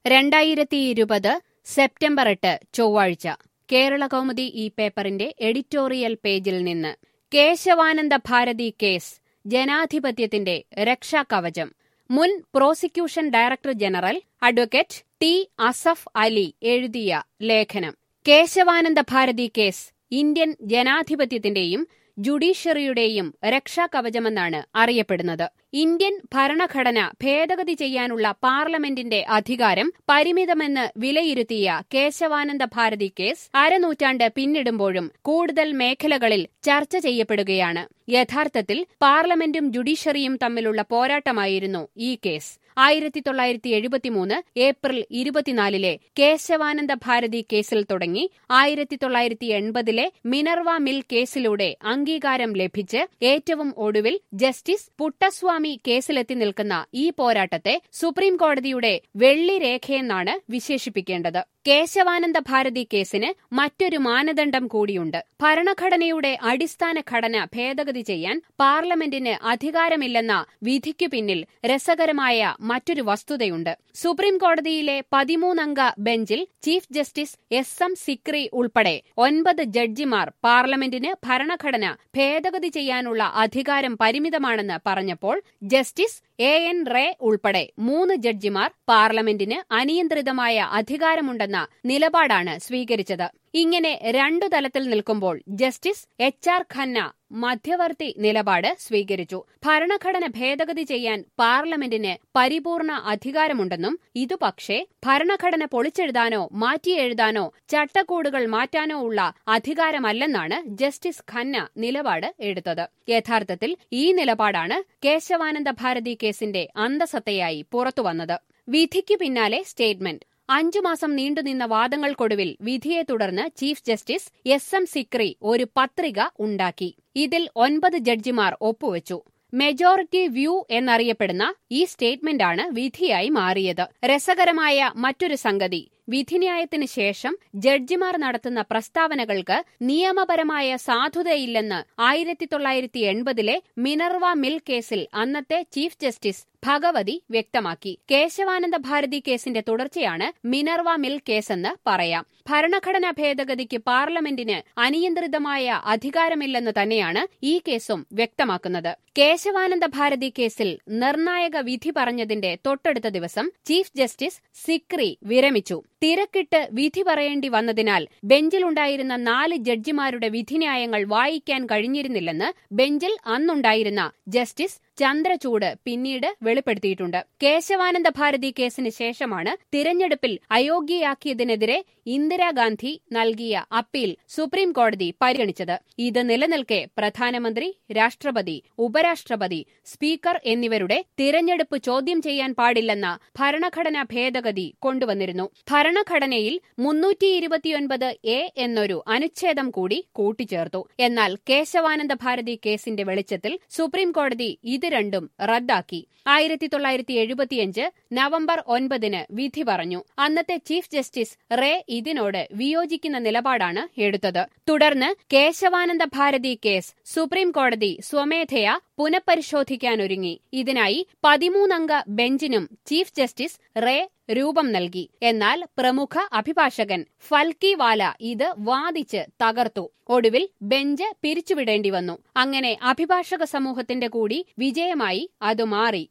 രണ്ടായിരത്തി ഇരുപത് സെപ്റ്റംബർ എട്ട് ചൊവ്വാഴ്ച കേരള കൗമുദി ഈ പേപ്പറിന്റെ എഡിറ്റോറിയൽ പേജിൽ നിന്ന് കേശവാനന്ദ ഭാരതി കേസ് ജനാധിപത്യത്തിന്റെ രക്ഷാകവചം മുൻ prosecution director general advocate T Asaf Ali എഴുതിയ ലേഖനം കേശവാനന്ദ ഭാരതി കേസ് ഇന്ത്യൻ ജനാധിപത്യത്തിന്റെയും ജുഡീഷ്യറിയുടെയും രക്ഷാകവചമെന്നാണ് അറിയപ്പെടുന്നത് ഇന്ത്യൻ ഭരണഘടന ഭേദഗതി ചെയ്യാനുള്ള പാർലമെന്റിന്റെ അധികാരം പരിമിതമെന്ന് വിലയിരുത്തിയ കേശവാനന്ദ ഭാരതി കേസ് അരനൂറ്റാണ്ട് പിന്നിടുമ്പോഴും കൂടുതൽ മേഖലകളിൽ ചർച്ച ചെയ്യപ്പെടുകയാണ് യഥാർത്ഥത്തിൽ പാർലമെന്റും ജുഡീഷ്യറിയും തമ്മിലുള്ള പോരാട്ടമായിരുന്നു ഈ കേസ് ആയിരത്തി തൊള്ളായിരത്തി എഴുപത്തിമൂന്ന് ഏപ്രിൽ ഇരുപത്തിനാലിലെ കേശവാനന്ദ ഭാരതി കേസിൽ തുടങ്ങി ആയിരത്തി തൊള്ളായിരത്തി എൺപതിലെ മിനർവ മിൽ കേസിലൂടെ അംഗീകാരം ലഭിച്ച് ഏറ്റവും ഒടുവിൽ ജസ്റ്റിസ് പുട്ടസ്വാമി കേസിലെത്തി നിൽക്കുന്ന ഈ പോരാട്ടത്തെ സുപ്രീം കോടതിയുടെ വെള്ളിരേഖയെന്നാണ് വിശേഷിപ്പിക്കേണ്ടത് കേശവാനന്ദ ഭാരതി കേസിന് മറ്റൊരു മാനദണ്ഡം കൂടിയുണ്ട് ഭരണഘടനയുടെ അടിസ്ഥാന ഘടന ഭേദഗതി ചെയ്യാൻ പാർലമെന്റിന് അധികാരമില്ലെന്ന വിധിക്കു പിന്നിൽ രസകരമായ മറ്റൊരു വസ്തുതയുണ്ട് സുപ്രീം കോടതിയിലെ പതിമൂന്നംഗ ബെഞ്ചിൽ Chief Justice S M Sikri ഉൾപ്പെടെ ഒൻപത് ജഡ്ജിമാർ പാർലമെന്റിന് ഭരണഘടന ഭേദഗതി ചെയ്യാനുള്ള അധികാരം പരിമിതമാണെന്ന് പറഞ്ഞപ്പോൾ ജസ്റ്റിസ് എ എൻ റേ ഉൾപ്പെടെ മൂന്ന് ജഡ്ജിമാർ പാർലമെന്റിന് അനിയന്ത്രിതമായ അധികാരമുണ്ടെന്ന നിലപാടാണ് സ്വീകരിച്ചത് ഇങ്ങനെ രണ്ടു തലത്തിൽ നിൽക്കുമ്പോൾ ജസ്റ്റിസ് എച്ച് ആർ ഖന്ന മധ്യവർത്തി നിലപാട് സ്വീകരിച്ചു ഭരണഘടന ഭേദഗതി ചെയ്യാൻ പാർലമെന്റിന് പരിപൂർണ അധികാരമുണ്ടെന്നും ഇതു പക്ഷേ ഭരണഘടന പൊളിച്ചെഴുതാനോ മാറ്റിയെഴുതാനോ ചട്ടക്കൂടുകൾ മാറ്റാനോ ഉള്ള അധികാരമല്ലെന്നാണ് ജസ്റ്റിസ് ഖന്ന നിലപാട് എടുത്തത് യഥാർത്ഥത്തിൽ ഈ നിലപാടാണ് കേശവാനന്ദ ഭാരതി കേസിന്റെ അന്തസത്തയായി പുറത്തുവന്നത് വിധിക്കു പിന്നാലെ സ്റ്റേറ്റ്മെന്റ് അഞ്ചു മാസം നീണ്ടുനിന്ന വാദങ്ങൾക്കൊടുവിൽ വിധിയെ തുടർന്ന് Chief Justice S M Sikri ഒരു പത്രിക ഉണ്ടാക്കി ഇതിൽ ഒൻപത് ജഡ്ജിമാർ ഒപ്പുവച്ചു മെജോറിറ്റി വ്യൂ എന്നറിയപ്പെടുന്ന ഈ സ്റ്റേറ്റ്മെന്റാണ് വിധിയായി മാറിയത് രസകരമായ മറ്റൊരു സംഗതി വിധിന്യായത്തിന് ശേഷം ജഡ്ജിമാർ നടത്തുന്ന പ്രസ്താവനകൾക്ക് നിയമപരമായ സാധുതയില്ലെന്ന് ആയിരത്തി തൊള്ളായിരത്തി എൺപതിലെ മിനർവ മിൽ കേസിൽ അന്നത്തെ ചീഫ് ജസ്റ്റിസ് ഭഗവതി വ്യക്തമാക്കി കേശവാനന്ദ ഭാരതി കേസിന്റെ തുടർച്ചയാണ് മിനർവ മിൽ കേസെന്ന് പറയാം ഭരണഘടനാ ഭേദഗതിക്ക് പാർലമെന്റിന് അനിയന്ത്രിതമായ അധികാരമില്ലെന്ന് തന്നെയാണ് ഈ കേസും വ്യക്തമാക്കുന്നത് കേശവാനന്ദ ഭാരതി കേസിൽ നിർണായക വിധി പറഞ്ഞതിന്റെ തൊട്ടടുത്ത ദിവസം ചീഫ് ജസ്റ്റിസ് സിക്രി വിരമിച്ചു തിരക്കിട്ട് വിധി പറയേണ്ടി വന്നതിനാൽ ബെഞ്ചിലുണ്ടായിരുന്ന നാല് ജഡ്ജിമാരുടെ വിധിന്യായങ്ങൾ വായിക്കാൻ കഴിഞ്ഞിരുന്നില്ലെന്ന് ബെഞ്ചിൽ അന്നുണ്ടായിരുന്ന ജസ്റ്റിസ് ചന്ദ്രചൂഡ് പിന്നീട് വെളിപ്പെടുത്തിയിട്ടുണ്ട് കേശവാനന്ദ ഭാരതി കേസിന് ശേഷമാണ് തിരഞ്ഞെടുപ്പിൽ അയോഗ്യയാക്കിയതിനെതിരെ ഇന്ദിരാഗാന്ധി നൽകിയ അപ്പീൽ സുപ്രീം കോടതി പരിഗണിച്ചത് ഇത് നിലനിൽക്കെ പ്രധാനമന്ത്രി രാഷ്ട്രപതി ഉപരാഷ്ട്രപതി സ്പീക്കർ എന്നിവരുടെ തിരഞ്ഞെടുപ്പ് ചോദ്യം ചെയ്യാൻ പാടില്ലെന്ന ഭരണഘടനാ ഭേദഗതി കൊണ്ടുവന്നിരുന്നു ഭരണഘടനയിൽ മുന്നൂറ്റി ഇരുപത്തിയൊൻപത് എ എന്നൊരു അനുച്ഛേദം കൂടി കൂട്ടിച്ചേർത്തു എന്നാൽ കേശവാനന്ദ ഭാരതി കേസിന്റെ വെളിച്ചത്തിൽ സുപ്രീം കോടതി ഇത് രണ്ടും റദ്ദാക്കി ആയിരത്തി തൊള്ളായിരത്തി എഴുപത്തിയഞ്ച് നവംബർ ഒൻപതിന് വിധി പറഞ്ഞു അന്നത്തെ ചീഫ് ജസ്റ്റിസ് റേ ഇതിനോട് വിയോജിക്കുന്ന നിലപാടാണ് എടുത്തത് തുടർന്ന് കേശവാനന്ദ ഭാരതി കേസ് സുപ്രീം കോടതി സ്വമേധയാ പുനഃപരിശോധിക്കാനൊരുങ്ങി ഇതിനായി പതിമൂന്നംഗ ബെഞ്ചിനും ചീഫ് ജസ്റ്റിസ് റേ രൂപം നൽകി എന്നാൽ പ്രമുഖ അഭിഭാഷകൻ ഫൽക്കി വാല ഇത് വാദിച്ച് തകർത്തു ഒടുവിൽ ബെഞ്ച് പിരിച്ചുവിടേണ്ടി വന്നു അങ്ങനെ അഭിഭാഷക സമൂഹത്തിന്റെ കൂടി വിജയമായി അത് മാറി